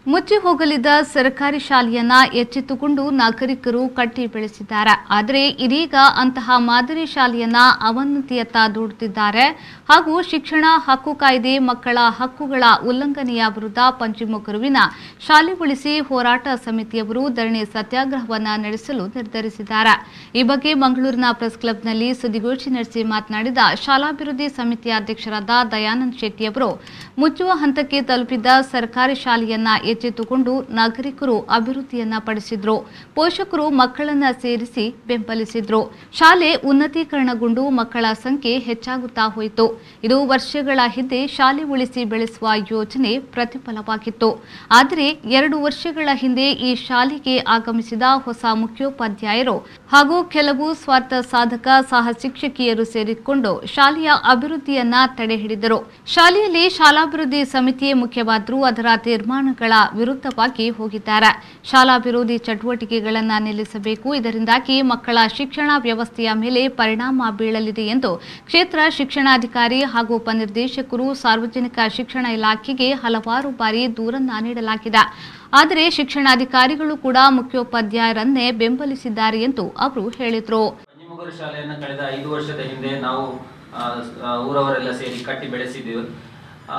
ಮುಚ್ಚಿ ಹೋಗಲಿದ್ದ ಸರ್ಕಾರಿ ಶಾಲೆಯನ್ನ ಎಚ್ಚೆತ್ತುಕೊಂಡು ನಾಗರಿಕರು ಕಟ್ಟಿ ಬೆಳೆಸಿದ್ದಾರೆ ಆದರೆ ಇದೀಗ ಅಂತಹ ಮಾದರಿ ಶಾಲೆಯನ್ನ ಅವನತಿಯತ್ತ ದೂಡುತ್ತಿದ್ದಾರೆ ಹಾಗೂ ಶಿಕ್ಷಣ ಹಕ್ಕು ಕಾಯ್ದೆ ಮಕ್ಕಳ ಹಕ್ಕುಗಳ ಉಲ್ಲಂಘನೆಯ ವಿರುದ್ಧ ಪಂಚಿಮುಖರುವಿನ ಶಾಲೆ ಉಳಿಸಿ ಹೋರಾಟ ಸಮಿತಿಯವರು ಧರಣಿ ಸತ್ಯಾಗ್ರಹವನ್ನ ನಡೆಸಲು ನಿರ್ಧರಿಸಿದ್ದಾರೆ ಈ ಬಗ್ಗೆ ಮಂಗಳೂರಿನ ಪ್ರೆಸ್ ಕ್ಲಬ್ನಲ್ಲಿ ಸುದ್ದಿಗೋಷ್ಠಿ ನಡೆಸಿ ಮಾತನಾಡಿದ ಶಾಲಾಭಿವೃದ್ಧಿ ಸಮಿತಿಯ ಅಧ್ಯಕ್ಷರಾದ ದಯಾನಂದ್ ಶೆಟ್ಟಿ ಅವರು ಮುಚ್ಚುವ ಹಂತಕ್ಕೆ ತಲುಪಿದ್ದ ಸರ್ಕಾರಿ ಶಾಲೆಯನ್ನ ಎಚ್ಚೆತ್ತುಕೊಂಡು ನಾಗರಿಕರು ಅಭಿವೃದ್ಧಿಯನ್ನ ಪಡಿಸಿದ್ರು ಪೋಷಕರು ಮಕ್ಕಳನ್ನ ಸೇರಿಸಿ ಬೆಂಬಲಿಸಿದ್ರು ಶಾಲೆ ಉನ್ನತೀಕರಣಗೊಂಡು ಮಕ್ಕಳ ಸಂಖ್ಯೆ ಹೆಚ್ಚಾಗುತ್ತಾ ಹೋಯಿತು ಇದು ವರ್ಷಗಳ ಹಿಂದೆ ಶಾಲೆ ಉಳಿಸಿ ಬೆಳೆಸುವ ಯೋಜನೆ ಪ್ರತಿಫಲವಾಗಿತ್ತು ಆದರೆ ಎರಡು ವರ್ಷಗಳ ಹಿಂದೆ ಈ ಶಾಲೆಗೆ ಆಗಮಿಸಿದ ಹೊಸ ಮುಖ್ಯೋಪಾಧ್ಯಾಯರು ಹಾಗೂ ಕೆಲವು ಸ್ವಾರ್ಥ ಸಾಧಕ ಸಹ ಶಿಕ್ಷಕಿಯರು ಸೇರಿಕೊಂಡು ಶಾಲೆಯ ಅಭಿವೃದ್ಧಿಯನ್ನ ತಡೆಹಿಡಿದರು ಶಾಲೆಯಲ್ಲಿ ಶಾಲಾಭಿವೃದ್ಧಿ ಸಮಿತಿಯೇ ಮುಖ್ಯವಾದರೂ ಅದರ ತೀರ್ಮಾನಗಳ ವಿರುದ್ಧವಾಗಿ ಹೋಗಿದ್ದಾರೆ ಶಾಲಾ ವಿರೋಧಿ ಚಟುವಟಿಕೆಗಳನ್ನು ನಿಲ್ಲಿಸಬೇಕು ಇದರಿಂದಾಗಿ ಮಕ್ಕಳ ಶಿಕ್ಷಣ ವ್ಯವಸ್ಥೆಯ ಮೇಲೆ ಪರಿಣಾಮ ಬೀಳಲಿದೆ ಎಂದು ಕ್ಷೇತ್ರ ಶಿಕ್ಷಣಾಧಿಕಾರಿ ಹಾಗೂ ಉಪನಿರ್ದೇಶಕರು ಸಾರ್ವಜನಿಕ ಶಿಕ್ಷಣ ಇಲಾಖೆಗೆ ಹಲವಾರು ಬಾರಿ ದೂರನ್ನ ನೀಡಲಾಗಿದೆ ಆದರೆ ಶಿಕ್ಷಣಾಧಿಕಾರಿಗಳು ಕೂಡ ಮುಖ್ಯೋಪಾಧ್ಯಾಯರನ್ನೇ ಬೆಂಬಲಿಸಿದ್ದಾರೆ ಎಂದು ಅವರು ಹೇಳಿದರು ಪಂಜಿಮುಗುರು ಶಾಲೆಯನ್ನು ಕಳೆದ ಐದು ವರ್ಷದ ಹಿಂದೆ ನಾವು ಆ, ಆ, ಊರವರೆಲ್ಲ ಸೇರಿ ಕಟ್ಟಿ ಬೆಳೆಸಿದ್ದೆವು ಆ,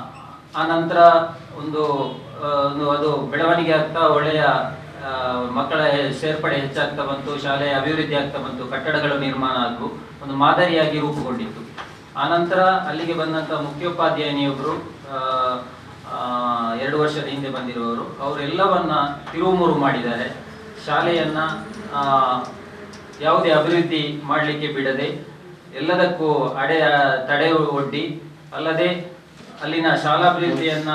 ಆ ನಂತರ ಒಂದು ಆ, ಒಂದು ಅದು ಬೆಳವಣಿಗೆ ಆಗ್ತಾ ಒಳ್ಳೆಯ ಆ, ಮಕ್ಕಳ ಸೇರ್ಪಡೆ ಹೆಚ್ಚಾಗ್ತಾ ಬಂತು ಶಾಲೆಯ ಅಭಿವೃದ್ಧಿ ಆಗ್ತಾ ಬಂತು ಕಟ್ಟಡಗಳು ನಿರ್ಮಾಣ ಆದವು ಒಂದು ಮಾದರಿಯಾಗಿ ರೂಪುಗೊಂಡಿತ್ತು ಆನಂತರ ಅಲ್ಲಿಗೆ ಬಂದಂಥ ಮುಖ್ಯೋಪಾಧ್ಯಾಯಿನಿಯೊಬ್ಬರು ಆ, ಆ, ಎರಡು ವರ್ಷದ ಹಿಂದೆ ಬಂದಿರುವವರು ಅವರೆಲ್ಲವನ್ನ ತಿರುವುಮುರು ಮಾಡಿದ್ದಾರೆ ಶಾಲೆಯನ್ನ ಆ, ಯಾವುದೇ ಅಭಿವೃದ್ಧಿ ಮಾಡಲಿಕ್ಕೆ ಬಿಡದೆ ಎಲ್ಲದಕ್ಕೂ ಅಡೆ ತಡೆ ಒಡ್ಡಿ ಅಲ್ಲದೆ ಅಲ್ಲಿನ ಶಾಲಾಭಿವೃದ್ಧಿಯನ್ನ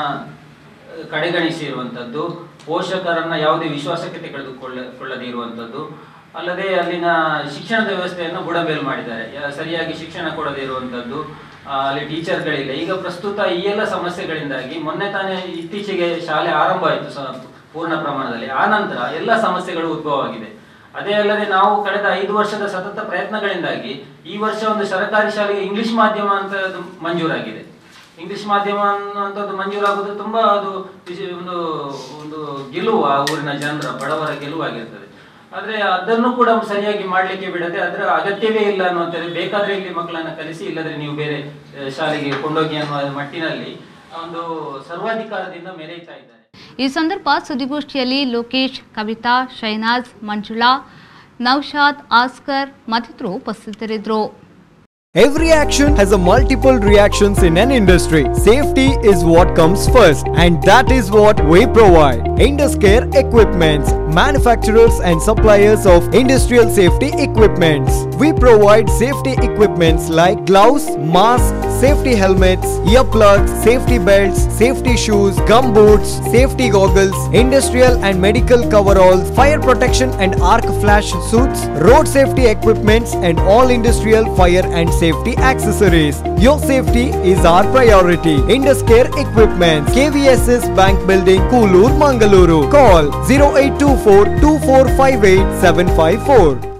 ಕಡೆಗಣಿಸಿರುವಂಥದ್ದು ಪೋಷಕರನ್ನ ಯಾವುದೇ ವಿಶ್ವಾಸಕ್ಕೆ ತೆಗೆದುಕೊಳ್ಳ ಕೊಳ್ಳದೇ ಇರುವಂಥದ್ದು ಅಲ್ಲದೆ ಅಲ್ಲಿನ ಶಿಕ್ಷಣದ ವ್ಯವಸ್ಥೆಯನ್ನು ಬುಡಮೇಲು ಮಾಡಿದ್ದಾರೆ ಯಾ- ಸರಿಯಾಗಿ ಶಿಕ್ಷಣ ಕೊಡದೇ ಇರುವಂಥದ್ದು ಆ, ಅಲ್ಲಿ ಟೀಚರ್ಗಳಿಲ್ಲ ಈಗ ಪ್ರಸ್ತುತ ಈ ಎಲ್ಲ ಸಮಸ್ಯೆಗಳಿಂದಾಗಿ ಮೊನ್ನೆ ತಾನೇ ಇತ್ತೀಚೆಗೆ ಶಾಲೆ ಆರಂಭ ಆಯಿತು ಸ- ಪೂರ್ಣ ಪ್ರಮಾಣದಲ್ಲಿ ಆ ನಂತರ ಎಲ್ಲ ಸಮಸ್ಯೆಗಳು ಉದ್ಭವವಾಗಿದೆ ಅದೇ ಅಲ್ಲದೆ ನಾವು ಕಳೆದ ಐದು ವರ್ಷದ ಸತತ ಪ್ರಯತ್ನಗಳಿಂದಾಗಿ ಈ ವರ್ಷ ಒಂದು ಸರ್ಕಾರಿ ಶಾಲೆಗೆ ಇಂಗ್ಲಿಷ್ ಮಾಧ್ಯಮ ಅಂತ ಅದು ಮಂಜೂರಾಗಿದೆ ಇಂಗ್ಲಿಷ್ ಮಾಧ್ಯಮ ಅನ್ನುವಂಥದ್ದು ಮಂಜೂರಾಗುವುದು ತುಂಬಾ ಅದು ವಿಶೇ- ಒಂದು ಒಂದು ಗೆಲುವು ಆ ಊರಿನ ಜನರ ಬಡವರ ಗೆಲುವಾಗಿರ್ತದೆ ಆದ್ರೆ ಅದನ್ನು ಕೂಡ ಸರಿಯಾಗಿ ಮಾಡ್ಲಿಕ್ಕೆ ಬಿಡದೆ ಅದರ ಅಗತ್ಯವೇ ಇಲ್ಲ ಅನ್ನುವಂಥದ್ದು ಬೇಕಾದ್ರೆ ಇಲ್ಲಿ ಮಕ್ಕಳನ್ನ ಕಲಿಸಿ ಇಲ್ಲದ್ರೆ ನೀವು ಬೇರೆ ಆ, ಶಾಲೆಗೆ ಕೊಂಡೋಗಿ ಅನ್ನುವ ಮಟ್ಟಿನಲ್ಲಿ ಒಂದು ಸರ್ವಾಧಿಕಾರದಿಂದ ಮೆರೆಯುತ್ತಾ ಇದ್ದಾರೆ ಈ ಸಂದರ್ಭ ಸುದ್ದಿಗೋಷ್ಠಿಯಲ್ಲಿ ಲೋಕೇಶ್ ಕವಿತಾ ಶೈನಾಜ್ ಮಂಜುಳಾ ನೌಶಾದ್ ಆಸ್ಕರ್ ಮತ್ತಿತರರು ಉಪಸ್ಥಿತರಿದ್ದರು Every action has a multiple reactions in an industry. Safety is what comes first, and that is what we provide. Induscare Equipments, manufacturers and suppliers of industrial safety equipments. We provide safety equipments like gloves, masks, safety helmets, earplugs, safety belts, safety shoes, gum boots, safety goggles, industrial and medical coveralls, fire protection and arc flash suits, road safety equipments, and all industrial fire and safety accessories. Your safety is our priority. Induscare Equipments, KVSS Bank Building, Kulur, Mangaluru. Call 0824 2458 754.